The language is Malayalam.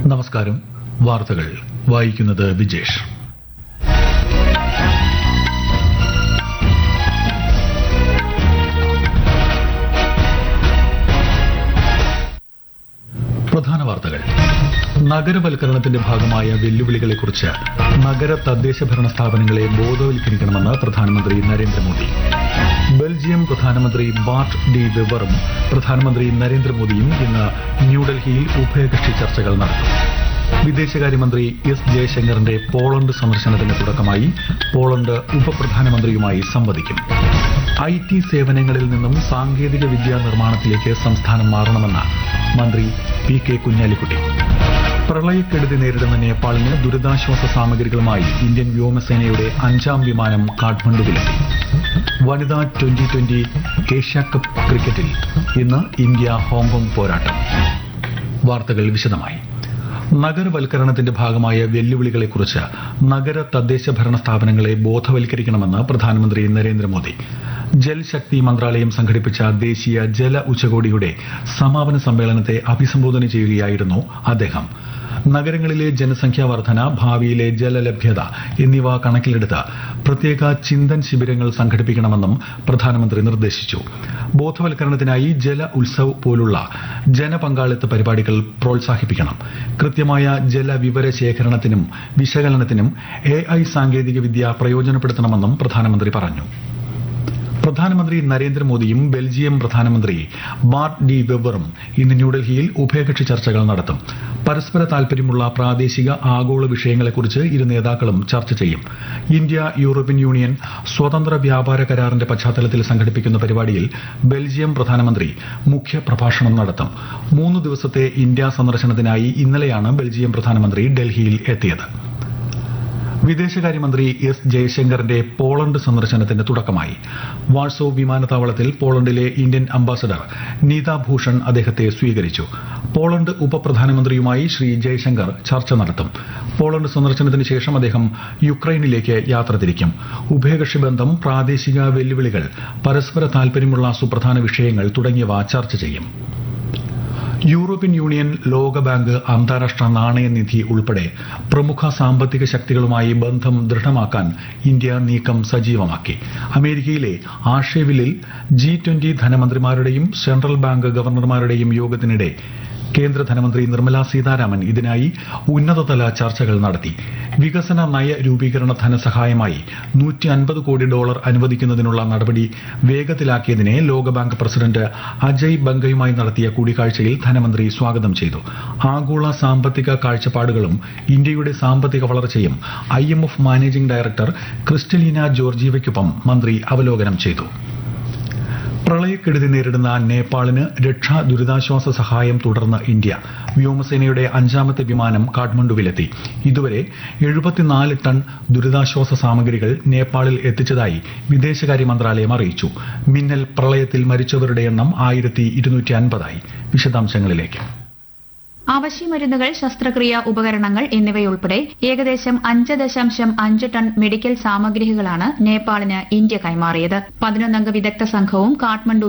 നമസ്കാരം വാർത്തകൾ വായിക്കുന്നത് വിജേഷ് പ്രധാന വാർത്തകൾ നഗരവൽക്കരണത്തിന്റെ ഭാഗമായ വെല്ലുവിളികളെക്കുറിച്ച് നഗര തദ്ദേശ ഭരണ സ്ഥാപനങ്ങളെ ബോധവൽക്കരിക്കണമെന്ന് പ്രധാനമന്ത്രി നരേന്ദ്രമോദി ബെൽജിയം പ്രധാനമന്ത്രി ബാർട്ട് ഡി വെവറും പ്രധാനമന്ത്രി നരേന്ദ്രമോദിയും ഇന്ന് ന്യൂഡൽഹിയിൽ ഉഭയകക്ഷി ചർച്ചകൾ നടത്തും വിദേശകാര്യമന്ത്രി എസ് ജയശങ്കറിന്റെ പോളണ്ട് സന്ദർശനത്തിന് തുടക്കമായി പോളണ്ട് ഉപപ്രധാനമന്ത്രിയുമായി സംവദിക്കും ഐ ടി സേവനങ്ങളിൽ നിന്നും സാങ്കേതിക വിദ്യാ നിർമ്മാണത്തിലേക്ക് സംസ്ഥാനം മാറണമെന്ന് മന്ത്രി പി കെ കുഞ്ഞാലിക്കുട്ടി പ്രളയക്കെടുതി നേരിടുന്ന നേപ്പാളിന് ദുരിതാശ്വാസ സാമഗ്രികളുമായി ഇന്ത്യൻ വ്യോമസേനയുടെ അഞ്ചാം വിമാനം കാഠ്മണ്ഡുവിലെത്തി വനിതാ ട്വന്റി ട്വന്റി ഏഷ്യാകപ്പ് ക്രിക്കറ്റിൽ ഇന്ന് ഇന്ത്യ ഹോങ്കോങ് പോരാട്ടം വാർത്തകൾ വിശദമായി നഗരവൽക്കരണത്തിന്റെ ഭാഗമായ വെല്ലുവിളികളെക്കുറിച്ച് നഗര തദ്ദേശ ഭരണ സ്ഥാപനങ്ങളെ ബോധവൽക്കരിക്കണമെന്ന് പ്രധാനമന്ത്രി നരേന്ദ്രമോദി ജൽശക്തി മന്ത്രാലയം സംഘടിപ്പിച്ച ദേശീയ ജല ഉച്ചകോടിയുടെ സമാപന സമ്മേളനത്തെ അഭിസംബോധന ചെയ്യുകയായിരുന്നു അദ്ദേഹം നഗരങ്ങളിലെ ജനസംഖ്യാ വർധന ഭാവിയിലെ ജലലഭ്യത എന്നിവ കണക്കിലെടുത്ത് പ്രത്യേക ചിന്തൻ ശിബിരങ്ങൾ സംഘടിപ്പിക്കണമെന്നും പ്രധാനമന്ത്രി നിർദ്ദേശിച്ചു ബോധവൽക്കരണത്തിനായി ജല ഉത്സവ് പോലുള്ള ജനപങ്കാളിത്ത പരിപാടികൾ പ്രോത്സാഹിപ്പിക്കണം കൃത്യമായ ജലവിവര ശേഖരണത്തിനും വിശകലനത്തിനും എ ഐ സാങ്കേതികവിദ്യ പ്രയോജനപ്പെടുത്തണമെന്നും പ്രധാനമന്ത്രി പറഞ്ഞു പ്രധാനമന്ത്രി നരേന്ദ്രമോദിയും ബെൽജിയം പ്രധാനമന്ത്രി ബാർട്ട് ഡി വെബറും ഇന്ന് ന്യൂഡൽഹിയിൽ ഉഭയകക്ഷി ചർച്ചകൾ നടത്തും പരസ്പര താൽപര്യമുള്ള പ്രാദേശിക ആഗോള വിഷയങ്ങളെക്കുറിച്ച് ഇരു നേതാക്കളും ചർച്ച ചെയ്യും ഇന്ത്യ യൂറോപ്യൻ യൂണിയൻ സ്വതന്ത്ര വ്യാപാര കരാറിന്റെ പശ്ചാത്തലത്തിൽ സംഘടിപ്പിക്കുന്ന പരിപാടിയിൽ ബെൽജിയം പ്രധാനമന്ത്രി മുഖ്യ പ്രഭാഷണം നടത്തും മൂന്ന് ദിവസത്തെ ഇന്ത്യ സന്ദർശനത്തിനായി ഇന്നലെയാണ് ബെൽജിയം പ്രധാനമന്ത്രി ഡൽഹിയിൽ എത്തിയത് വിദേശകാര്യമന്ത്രി എസ് ജയശങ്കറിന്റെ പോളണ്ട് സന്ദർശനത്തിന് തുടക്കമായി വാഴ്സോ വിമാനത്താവളത്തിൽ പോളണ്ടിലെ ഇന്ത്യൻ അംബാസഡർ നീത ഭൂഷൺ അദ്ദേഹത്തെ സ്വീകരിച്ചു പോളണ്ട് ഉപപ്രധാനമന്ത്രിയുമായി ശ്രീ ജയശങ്കർ ചർച്ച നടത്തും പോളണ്ട് സന്ദർശനത്തിന് ശേഷം അദ്ദേഹം യുക്രൈനിലേക്ക് യാത്ര തിരിക്കും ഉഭയകക്ഷി ബന്ധം പ്രാദേശിക വെല്ലുവിളികൾ പരസ്പര താൽപര്യമുള്ള സുപ്രധാന വിഷയങ്ങൾ തുടങ്ങിയവ ചർച്ച ചെയ്യും യൂറോപ്യൻ യൂണിയൻ ലോകബാങ്ക് അന്താരാഷ്ട്ര നാണയനിധി ഉൾപ്പെടെ പ്രമുഖ സാമ്പത്തിക ശക്തികളുമായി ബന്ധം ദൃഢമാക്കാൻ ഇന്ത്യ നീക്കം സജീവമാക്കി അമേരിക്കയിലെ ആഷേവിലിൽ ജി ട്വന്റി ധനമന്ത്രിമാരുടെയും സെൻട്രൽ ബാങ്ക് ഗവർണർമാരുടെയും യോഗത്തിനിടെ കേന്ദ്ര ധനമന്ത്രി നിർമ്മല സീതാരാമൻ ഇതിനായി ഉന്നതതല ചർച്ചകൾ നടത്തി വികസന നയ രൂപീകരണ ധനസഹായമായി നൂറ്റി അൻപത് കോടി ഡോളർ അനുവദിക്കുന്നതിനുള്ള നടപടി വേഗത്തിലാക്കിയതിനെ ലോകബാങ്ക് പ്രസിഡന്റ് അജയ് ബംഗയുമായി നടത്തിയ കൂടിക്കാഴ്ചയിൽ ധനമന്ത്രി സ്വാഗതം ചെയ്തു ആഗോള സാമ്പത്തിക കാഴ്ചപ്പാടുകളും ഇന്ത്യയുടെ സാമ്പത്തിക വളർച്ചയും ഐ മാനേജിംഗ് ഡയറക്ടർ ക്രിസ്റ്റലീന ജോർജീവയ്ക്കൊപ്പം മന്ത്രി അവലോകനം ചെയ്തു പ്രളയക്കെടുതി നേരിടുന്ന നേപ്പാളിന് രക്ഷാ ദുരിതാശ്വാസ സഹായം തുടർന്ന് ഇന്ത്യ വ്യോമസേനയുടെ അഞ്ചാമത്തെ വിമാനം കാഠ്മണ്ഡുവിലെത്തി ഇതുവരെ എഴുപത്തിനാല് ടൺ ദുരിതാശ്വാസ സാമഗ്രികൾ നേപ്പാളിൽ എത്തിച്ചതായി വിദേശകാര്യ മന്ത്രാലയം അറിയിച്ചു മിന്നൽ പ്രളയത്തിൽ മരിച്ചവരുടെ എണ്ണം ആയിരത്തി ഇരുന്നൂറ്റി അൻപതായി വിശദാംശങ്ങളിലേക്ക് അവശ്യമരുന്നുകൾ ശസ്ത്രക്രിയ ഉപകരണങ്ങൾ എന്നിവയുൾപ്പെടെ ഏകദേശം അഞ്ച് ദശാംശം അഞ്ച് ടൺ മെഡിക്കൽ സാമഗ്രികളാണ് നേപ്പാളിന് ഇന്ത്യ കൈമാറിയത് പതിനൊന്നംഗ വിദഗ്ധ സംഘവും കാഠ്മണ്ഡു